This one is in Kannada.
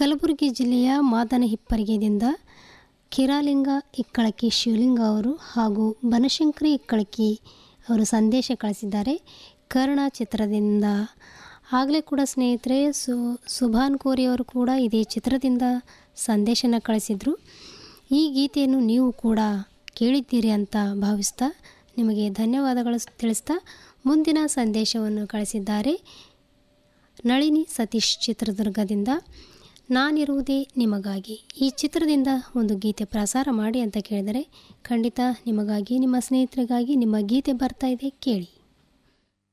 ಕಲಬುರಗಿ ಜಿಲ್ಲೆಯ ಮಾದನ ಹಿಪ್ಪರಿಗೆದಿಂದ ಕಿರಾಲಿಂಗ ಇಕ್ಕಳಕಿ ಶಿವಲಿಂಗ ಅವರು ಹಾಗೂ ಬನಶಂಕರಿ ಇಕ್ಕಳಕಿ ಅವರು ಸಂದೇಶ ಕಳಿಸಿದ್ದಾರೆ ಕರ್ಣ ಚಿತ್ರದಿಂದ ಆಗಲೇ ಕೂಡ ಸ್ನೇಹಿತರೆ ಸು ಸುಭಾನ್ ಕೋರಿ ಅವರು ಕೂಡ ಇದೇ ಚಿತ್ರದಿಂದ ಸಂದೇಶನ ಕಳಿಸಿದರು ಈ ಗೀತೆಯನ್ನು ನೀವು ಕೂಡ ಕೇಳಿದ್ದೀರಿ ಅಂತ ಭಾವಿಸ್ತಾ ನಿಮಗೆ ಧನ್ಯವಾದಗಳು ತಿಳಿಸ್ತಾ ಮುಂದಿನ ಸಂದೇಶವನ್ನು ಕಳಿಸಿದ್ದಾರೆ ನಳಿನಿ ಸತೀಶ್ ಚಿತ್ರದುರ್ಗದಿಂದ ನಾನಿರುವುದೇ ನಿಮಗಾಗಿ ಈ ಚಿತ್ರದಿಂದ ಒಂದು ಗೀತೆ ಪ್ರಸಾರ ಮಾಡಿ ಅಂತ ಕೇಳಿದರೆ ಖಂಡಿತ ನಿಮಗಾಗಿ ನಿಮ್ಮ ಸ್ನೇಹಿತರಿಗಾಗಿ ನಿಮ್ಮ ಗೀತೆ ಬರ್ತಾ ಇದೆ ಕೇಳಿ